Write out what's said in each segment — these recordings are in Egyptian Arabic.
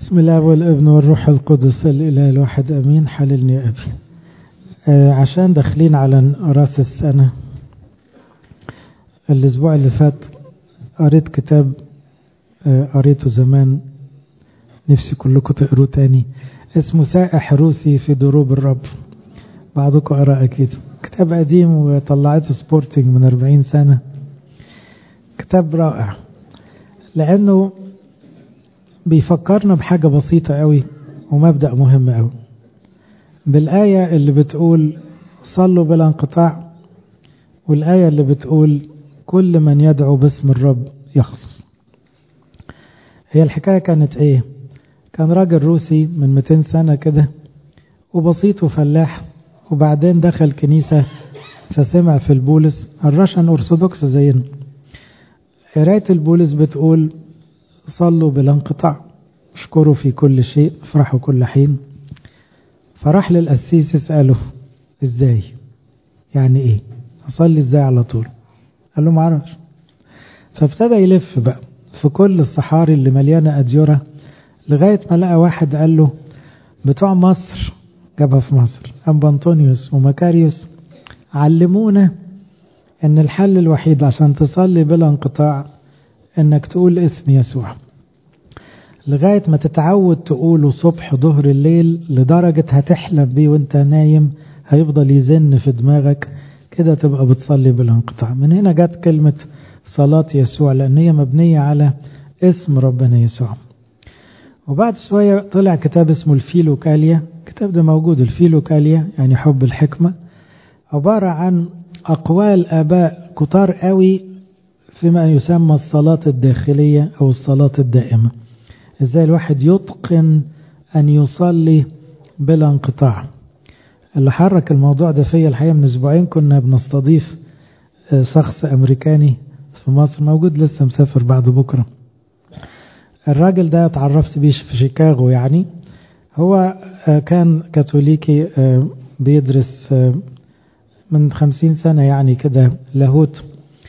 بسم الله والابن والروح القدس الإله الواحد أمين حللني يا أبي آه عشان داخلين على راس السنة الأسبوع اللي فات قريت كتاب آه قريته زمان نفسي كلكم تقروه تاني اسمه سائح روسي في دروب الرب بعضكم قرأ أكيد كتاب قديم وطلعته سبورتنج من 40 سنة كتاب رائع لأنه بيفكرنا بحاجة بسيطة قوي ومبدأ مهم قوي بالآية اللي بتقول صلوا بلا انقطاع والآية اللي بتقول كل من يدعو باسم الرب يخلص هي الحكاية كانت ايه كان راجل روسي من 200 سنة كده وبسيط وفلاح وبعدين دخل كنيسة فسمع في البولس الرشن أرثوذكس زينا قراية البولس بتقول صلوا بلا انقطاع اشكروا في كل شيء افرحوا كل حين فراح للقسيس يسأله ازاي يعني ايه اصلي ازاي على طول قال له معرفش فابتدى يلف بقى في كل الصحاري اللي مليانة أديرة لغاية ما لقى واحد قال له بتوع مصر جابها في مصر أبا أنطونيوس ومكاريوس علمونا أن الحل الوحيد عشان تصلي بلا انقطاع أنك تقول اسم يسوع لغاية ما تتعود تقوله صبح ظهر الليل لدرجة هتحلم بيه وانت نايم هيفضل يزن في دماغك كده تبقى بتصلي بلا انقطاع من هنا جت كلمة صلاة يسوع لأن هي مبنية على اسم ربنا يسوع وبعد شوية طلع كتاب اسمه الفيلوكاليا الكتاب ده موجود الفيلوكاليا يعني حب الحكمة عبارة عن أقوال آباء كتار قوي فيما يسمى الصلاة الداخلية أو الصلاة الدائمة إزاي الواحد يتقن أن يصلي بلا انقطاع اللي حرك الموضوع ده فيا الحقيقة من أسبوعين كنا بنستضيف شخص أمريكاني في مصر موجود لسه مسافر بعد بكرة الراجل ده اتعرفت بيه في شيكاغو يعني هو كان كاثوليكي بيدرس من خمسين سنة يعني كده لاهوت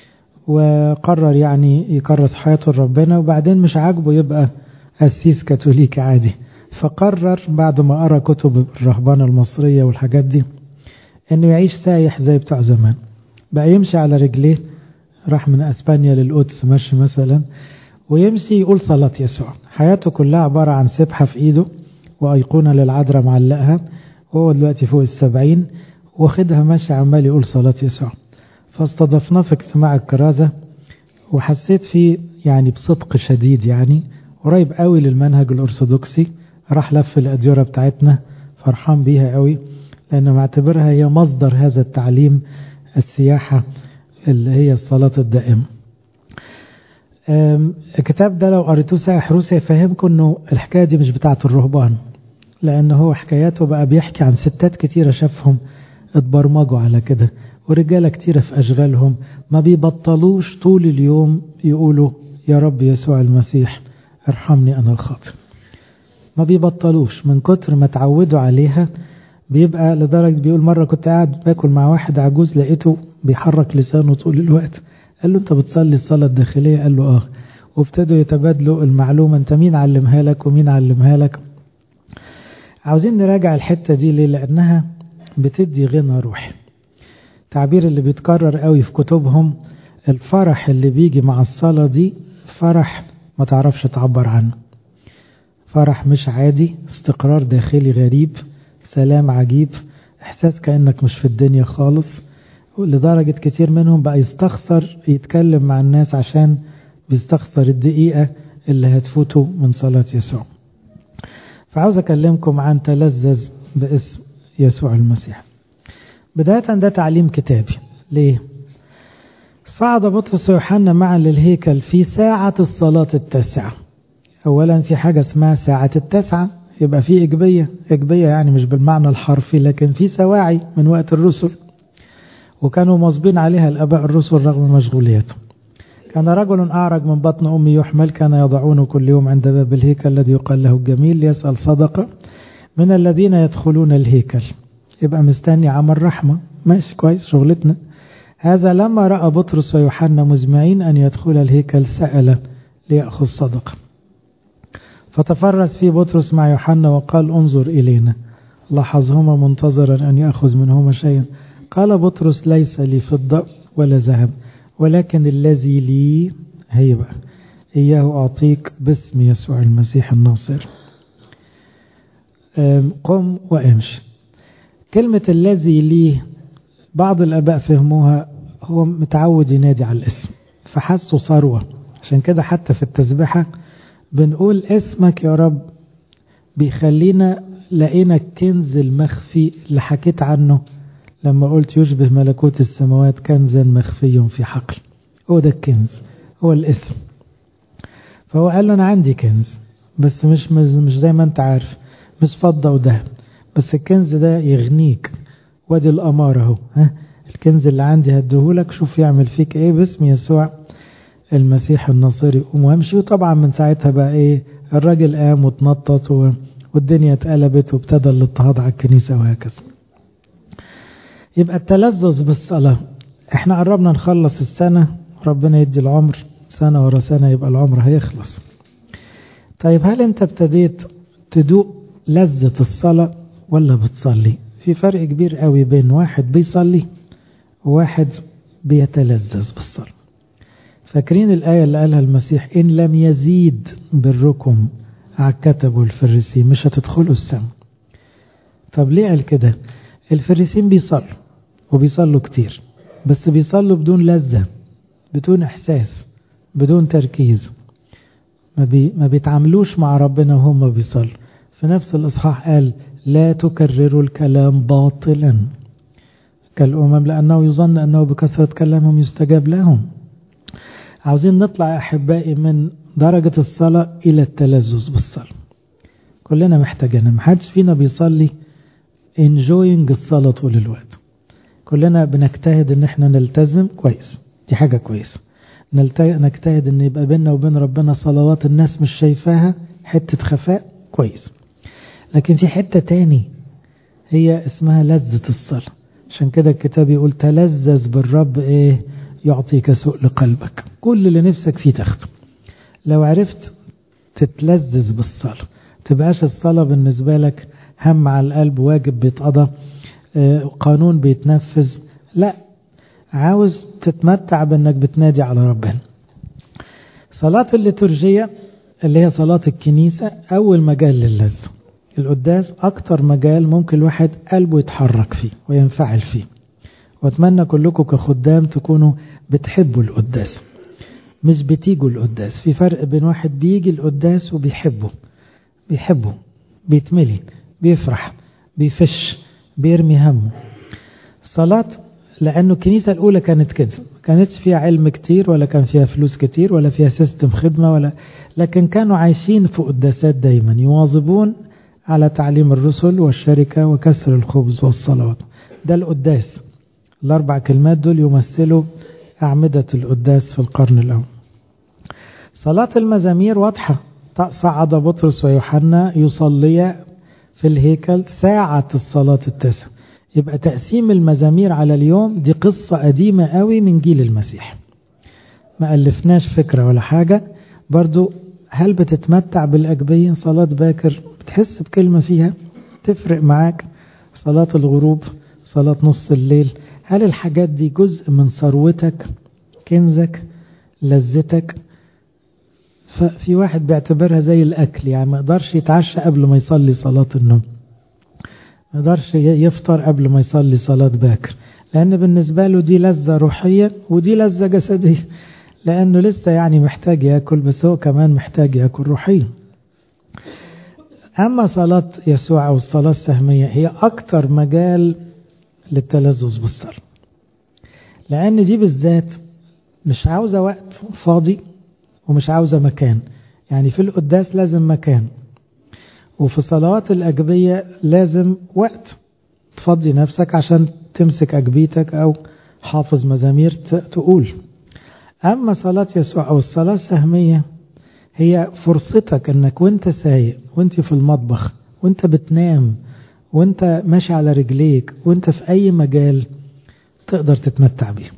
وقرر يعني يكرس حياته لربنا وبعدين مش عاجبه يبقى قسيس كاثوليكي عادي فقرر بعد ما قرا كتب الرهبانة المصرية والحاجات دي انه يعيش سايح زي بتوع زمان بقى يمشي على رجليه راح من اسبانيا للقدس مشي مثلا ويمشي يقول صلاة يسوع حياته كلها عبارة عن سبحة في ايده وايقونة للعذراء معلقها وهو دلوقتي فوق السبعين واخدها ماشي عمال يقول صلاة يسوع فاستضفناه في اجتماع الكرازة وحسيت فيه يعني بصدق شديد يعني قريب قوي للمنهج الأرثوذكسي راح لف الأديرة بتاعتنا فرحان بيها قوي لأنه معتبرها هي مصدر هذا التعليم السياحة اللي هي الصلاة الدائمة الكتاب ده لو قريتوه سائح روسيا يفهمكم انه الحكاية دي مش بتاعة الرهبان لأنه هو حكاياته بقى بيحكي عن ستات كتيرة شافهم اتبرمجوا على كده ورجالة كتيرة في أشغالهم ما بيبطلوش طول اليوم يقولوا يا رب يسوع المسيح ارحمني أنا الخاطئ ما بيبطلوش من كتر ما تعودوا عليها بيبقى لدرجة بيقول مرة كنت قاعد باكل مع واحد عجوز لقيته بيحرك لسانه طول الوقت قال له انت بتصلي الصلاة الداخلية قال له اه وابتدوا يتبادلوا المعلومة انت مين علمها لك ومين علمها لك عاوزين نراجع الحتة دي ليه لأنها بتدي غنى روحي التعبير اللي بيتكرر قوي في كتبهم الفرح اللي بيجي مع الصلاة دي فرح ما تعرفش تعبر عنه فرح مش عادي استقرار داخلي غريب سلام عجيب احساس كأنك مش في الدنيا خالص لدرجة كتير منهم بقى يستخسر يتكلم مع الناس عشان بيستخسر الدقيقة اللي هتفوته من صلاة يسوع فعاوز أكلمكم عن تلذذ باسم يسوع المسيح بداية ده تعليم كتابي ليه؟ صعد بطرس ويوحنا معا للهيكل في ساعة الصلاة التاسعة أولا في حاجة اسمها ساعة التاسعة يبقى في إجبية إجبية يعني مش بالمعنى الحرفي لكن في سواعي من وقت الرسل وكانوا مصبين عليها الأباء الرسل رغم مشغوليتهم كان رجل أعرج من بطن أمي يحمل كان يضعونه كل يوم عند باب الهيكل الذي يقال له الجميل ليسأل صدقة من الذين يدخلون الهيكل يبقى مستني عمل رحمة ماشي كويس شغلتنا هذا لما رأى بطرس ويوحنا مزمعين أن يدخل الهيكل سأل ليأخذ صدقة فتفرس فيه بطرس مع يوحنا وقال انظر إلينا لاحظهما منتظرا أن يأخذ منهما شيئا قال بطرس ليس لي فضة ولا ذهب ولكن الذي لي هي بقى إياه أعطيك باسم يسوع المسيح الناصر قم وامشي كلمة الذي لي بعض الآباء فهموها هو متعود ينادي على الاسم فحسوا ثروة عشان كده حتى في التسبحة بنقول اسمك يا رب بيخلينا لقينا الكنز المخفي اللي حكيت عنه لما قلت يشبه ملكوت السماوات كنزا مخفي في حقل هو ده الكنز هو الاسم فهو قال له انا عندي كنز بس مش مش زي ما انت عارف مش فضة وذهب بس الكنز ده يغنيك وادي الأمارة اهو ها الكنز اللي عندي هديهولك شوف يعمل فيك ايه باسم يسوع المسيح الناصري قوم وامشي وطبعا من ساعتها بقى ايه الراجل قام واتنطط والدنيا اتقلبت وابتدى الاضطهاد على الكنيسة وهكذا يبقى التلذذ بالصلاة احنا قربنا نخلص السنة ربنا يدي العمر سنة ورا سنة يبقى العمر هيخلص طيب هل انت ابتديت تدوق لذة الصلاة ولا بتصلي في فرق كبير قوي بين واحد بيصلي وواحد بيتلذذ بالصلاة فاكرين الآية اللي قالها المسيح إن لم يزيد بركم على الكتب والفريسين مش هتدخلوا السماء طب ليه قال كده الفريسين بيصلوا وبيصلوا كتير بس بيصلوا بدون لذة بدون إحساس بدون تركيز ما, بي ما بيتعاملوش مع ربنا وهم بيصلوا في نفس الإصحاح قال لا تكرروا الكلام باطلا كالأمم لأنه يظن أنه بكثرة كلامهم يستجاب لهم عاوزين نطلع أحبائي من درجة الصلاة إلى التلذذ بالصلاة كلنا محتاجين محدش فينا بيصلي enjoying الصلاة طول الوقت كلنا بنجتهد ان احنا نلتزم كويس دي حاجة كويسة نجتهد ان يبقى بيننا وبين ربنا صلوات الناس مش شايفاها حتة خفاء كويس لكن في حتة تاني هي اسمها لذة الصلاة عشان كده الكتاب يقول تلذذ بالرب ايه يعطيك سؤل قلبك كل اللي نفسك فيه تاخده لو عرفت تتلذذ بالصلاة تبقاش الصلاة بالنسبة لك هم على القلب واجب بيتقضى قانون بيتنفذ لا عاوز تتمتع بانك بتنادي على ربنا صلاة الليتورجية اللي هي صلاة الكنيسة أول مجال للذة القداس أكتر مجال ممكن الواحد قلبه يتحرك فيه وينفعل فيه وأتمنى كلكم كخدام تكونوا بتحبوا القداس مش بتيجوا القداس في فرق بين واحد بيجي القداس وبيحبه بيحبه بيتملي بيفرح بيفش بيرمي همه صلاة لأنه الكنيسة الأولى كانت كده ما كانتش فيها علم كتير ولا كان فيها فلوس كتير ولا فيها سيستم خدمة ولا لكن كانوا عايشين في قداسات دايما يواظبون على تعليم الرسل والشركة وكسر الخبز والصلوات ده القداس الأربع كلمات دول يمثلوا أعمدة القداس في القرن الأول صلاة المزامير واضحة صعد بطرس ويوحنا يصليا في الهيكل ساعة الصلاة التاسعة يبقى تقسيم المزامير على اليوم دي قصة قديمة قوي من جيل المسيح ما ألفناش فكرة ولا حاجة برضو هل بتتمتع بالأجبية صلاة باكر بتحس بكلمة فيها تفرق معاك صلاة الغروب صلاة نص الليل هل الحاجات دي جزء من ثروتك كنزك لذتك ففي واحد بيعتبرها زي الأكل يعني ما يقدرش يتعشى قبل ما يصلي صلاة النوم ما يقدرش يفطر قبل ما يصلي صلاة باكر لأن بالنسبة له دي لذة روحية ودي لذة جسدية لأنه لسه يعني محتاج يأكل بس هو كمان محتاج يأكل روحيا أما صلاة يسوع أو الصلاة السهمية هي أكتر مجال للتلذذ بالصلاة لأن دي بالذات مش عاوزة وقت فاضي ومش عاوزة مكان يعني في القداس لازم مكان وفي صلوات الأجبية لازم وقت تفضي نفسك عشان تمسك أجبيتك أو حافظ مزامير تقول أما صلاة يسوع أو الصلاة السهمية هي فرصتك أنك وانت سايق وانت في المطبخ وانت بتنام وانت ماشي على رجليك وانت في أي مجال تقدر تتمتع بيه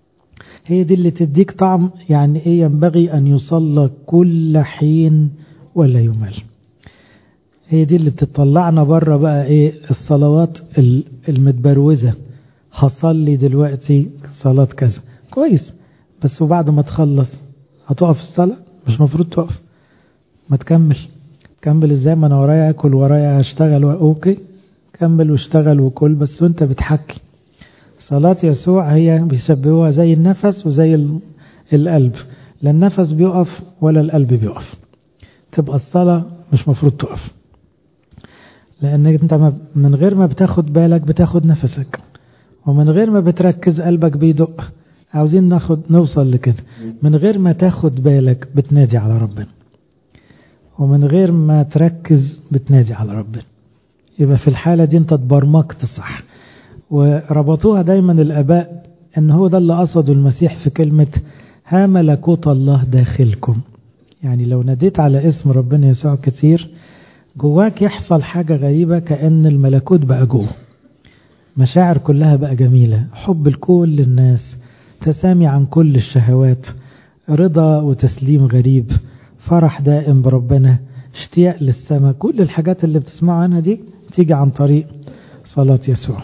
هي دي اللي تديك طعم يعني ايه ينبغي أن يصلى كل حين ولا يمل هي دي اللي بتطلعنا بره بقى ايه الصلوات المتبروزة هصلي دلوقتي صلاة كذا كويس بس وبعد ما تخلص هتقف الصلاة مش مفروض تقف ما تكمل كمل ازاي ما انا ورايا اكل ورايا اشتغل اوكي كمل واشتغل وكل بس وانت بتحكي صلاة يسوع هي بيسببوها زي النفس وزي القلب لا النفس بيقف ولا القلب بيقف تبقى الصلاة مش مفروض تقف لأن أنت من غير ما بتاخد بالك بتاخد نفسك ومن غير ما بتركز قلبك بيدق عاوزين ناخد نوصل لكده من غير ما تاخد بالك بتنادي على ربنا ومن غير ما تركز بتنادي على ربنا يبقى في الحالة دي انت اتبرمجت صح وربطوها دايما الآباء ان هو ده اللي قصده المسيح في كلمة ها ملكوت الله داخلكم يعني لو ناديت على اسم ربنا يسوع كتير جواك يحصل حاجة غريبة كأن الملكوت بقى جوه مشاعر كلها بقى جميلة حب لكل الناس تسامي عن كل الشهوات رضا وتسليم غريب فرح دائم بربنا اشتياق للسماء كل الحاجات اللي بتسمعوا عنها دي تيجي عن طريق صلاة يسوع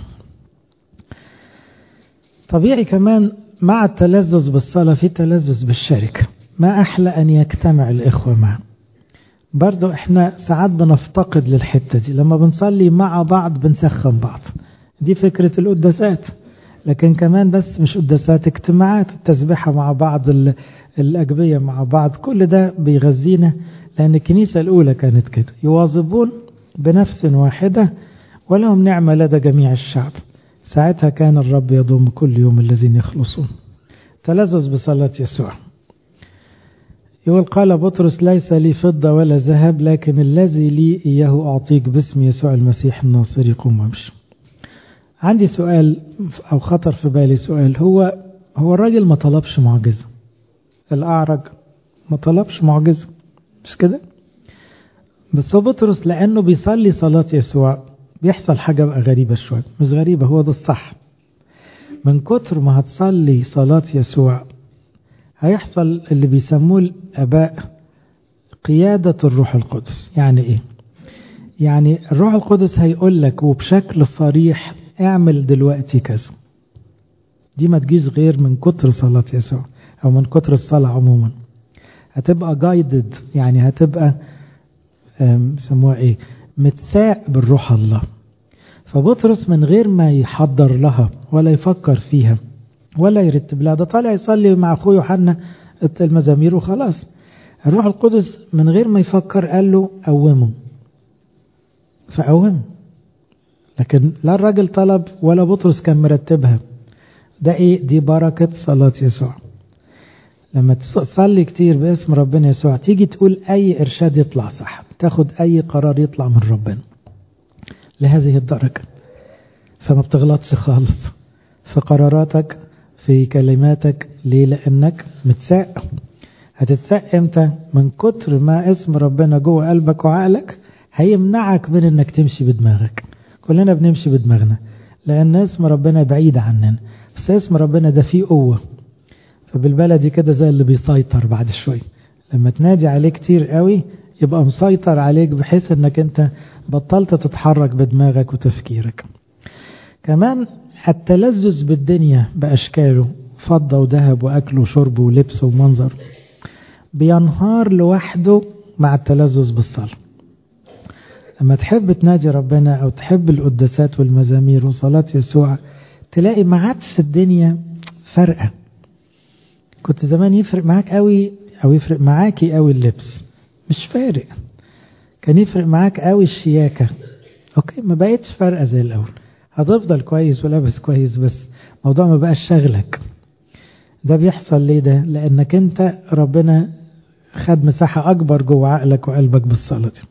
طبيعي كمان مع التلذذ بالصلاة في تلذذ بالشركة ما أحلى أن يجتمع الإخوة معا برضو احنا ساعات بنفتقد للحتة دي لما بنصلي مع بعض بنسخن بعض دي فكرة القداسات لكن كمان بس مش قداسات اجتماعات التسبيحة مع بعض الأجبية مع بعض كل ده بيغذينا لأن الكنيسة الأولى كانت كده يواظبون بنفس واحدة ولهم نعمة لدى جميع الشعب ساعتها كان الرب يضم كل يوم الذين يخلصون تلذذ بصلاة يسوع يقول قال بطرس ليس لي فضة ولا ذهب لكن الذي لي إياه أعطيك باسم يسوع المسيح الناصري قم وامشي عندي سؤال أو خطر في بالي سؤال هو هو الراجل ما طلبش معجزة الأعرج ما طلبش معجزة مش كده بس هو بطرس لأنه بيصلي صلاة يسوع بيحصل حاجة بقى غريبة شوية مش غريبة هو ده الصح من كتر ما هتصلي صلاة يسوع هيحصل اللي بيسموه الآباء قيادة الروح القدس يعني إيه يعني الروح القدس هيقول لك وبشكل صريح اعمل دلوقتي كذا دي ما تجيش غير من كتر صلاة يسوع أو من كتر الصلاة عموما هتبقى جايدد يعني هتبقى سموها ايه متساق بالروح الله فبطرس من غير ما يحضر لها ولا يفكر فيها ولا يرتب لها ده طالع يصلي مع اخوه يوحنا المزامير وخلاص الروح القدس من غير ما يفكر قال له قومه فقومه لكن لا الراجل طلب ولا بطرس كان مرتبها ده ايه دي بركة صلاة يسوع لما تصلي كتير باسم ربنا يسوع تيجي تقول اي ارشاد يطلع صح تاخد اي قرار يطلع من ربنا لهذه الدرجة فما بتغلطش خالص في قراراتك في كلماتك ليه لانك متساق هتتساق امتى من كتر ما اسم ربنا جوه قلبك وعقلك هيمنعك من انك تمشي بدماغك كلنا بنمشي بدماغنا لان اسم ربنا بعيد عننا بس اسم ربنا ده فيه قوه فبالبلدي كده زي اللي بيسيطر بعد شوية لما تنادي عليه كتير قوي يبقى مسيطر عليك بحيث انك انت بطلت تتحرك بدماغك وتفكيرك كمان التلذذ بالدنيا بأشكاله فضة وذهب وأكل وشرب ولبس ومنظر بينهار لوحده مع التلذذ بالصلاة لما تحب تنادي ربنا أو تحب القداسات والمزامير وصلاة يسوع تلاقي ما عادش الدنيا فرقة كنت زمان يفرق معاك قوي او يفرق معاكي قوي اللبس مش فارق كان يفرق معاك قوي الشياكه اوكي ما بقتش فارقه زي الاول هتفضل كويس ولابس كويس بس الموضوع ما بقاش شغلك ده بيحصل ليه ده لانك انت ربنا خد مساحه اكبر جوه عقلك وقلبك بالصلاه دي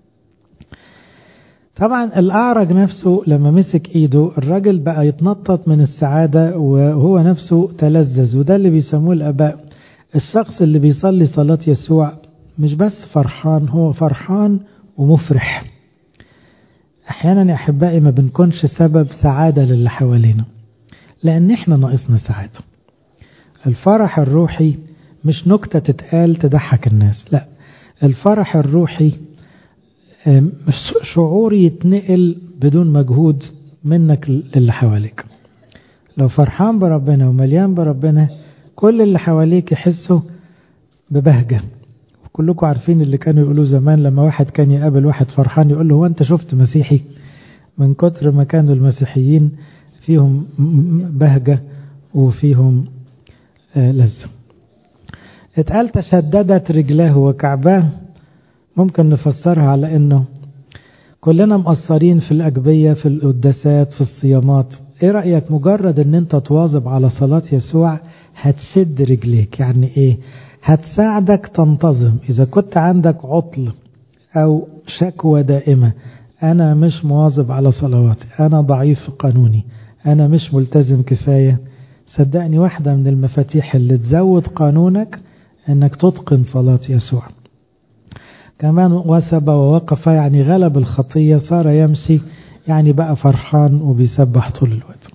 طبعا الأعرج نفسه لما مسك إيده الراجل بقى يتنطط من السعادة وهو نفسه تلذذ وده اللي بيسموه الآباء الشخص اللي بيصلي صلاة يسوع مش بس فرحان هو فرحان ومفرح أحيانا يا أحبائي ما بنكونش سبب سعادة للي حوالينا لأن إحنا ناقصنا سعادة الفرح الروحي مش نكتة تتقال تضحك الناس لا الفرح الروحي مش شعور يتنقل بدون مجهود منك للي حواليك لو فرحان بربنا ومليان بربنا كل اللي حواليك يحسوا ببهجة كلكم عارفين اللي كانوا يقولوا زمان لما واحد كان يقابل واحد فرحان يقول له هو انت شفت مسيحي من كتر ما كانوا المسيحيين فيهم بهجة وفيهم لذة اتقال تشددت رجلاه وكعباه ممكن نفسرها على انه كلنا مقصرين في الأجبية في القداسات في الصيامات ايه رأيك مجرد ان انت تواظب على صلاة يسوع هتشد رجليك يعني ايه هتساعدك تنتظم اذا كنت عندك عطل او شكوى دائمة انا مش مواظب على صلواتي انا ضعيف في قانوني انا مش ملتزم كفاية صدقني واحدة من المفاتيح اللي تزود قانونك انك تتقن صلاة يسوع كمان وثب ووقف يعني غلب الخطية صار يمشي يعني بقى فرحان وبيسبح طول الوقت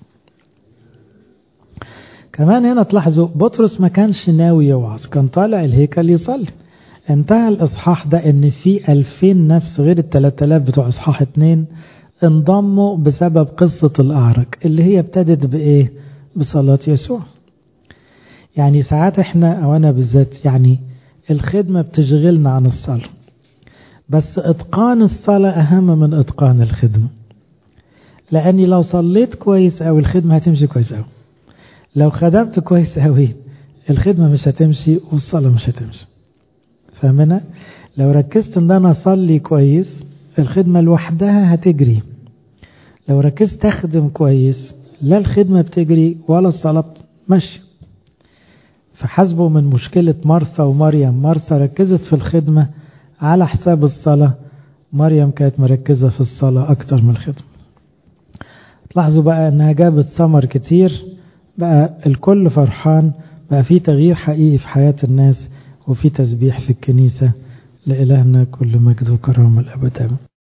كمان هنا تلاحظوا بطرس ما كانش ناوي يوعظ كان طالع الهيكل يصلي انتهى الإصحاح ده ان في ألفين نفس غير التلات آلاف بتوع إصحاح اتنين انضموا بسبب قصة الأعرج اللي هي ابتدت بإيه بصلاة يسوع يعني ساعات احنا او انا بالذات يعني الخدمة بتشغلنا عن الصلاة بس اتقان الصلاة اهم من اتقان الخدمة لاني لو صليت كويس او الخدمة هتمشي كويس او لو خدمت كويس اوي الخدمة مش هتمشي والصلاة مش هتمشي فاهمنا لو ركزت ان انا اصلي كويس الخدمة لوحدها هتجري لو ركزت اخدم كويس لا الخدمة بتجري ولا الصلاة ماشيه فحسبوا من مشكلة مرسى ومريم مرسى ركزت في الخدمة على حساب الصلاة مريم كانت مركزة في الصلاة أكتر من الخدمة تلاحظوا بقى أنها جابت ثمر كتير بقى الكل فرحان بقى في تغيير حقيقي في حياة الناس وفي تسبيح في الكنيسة لإلهنا كل مجد وكرم الأبد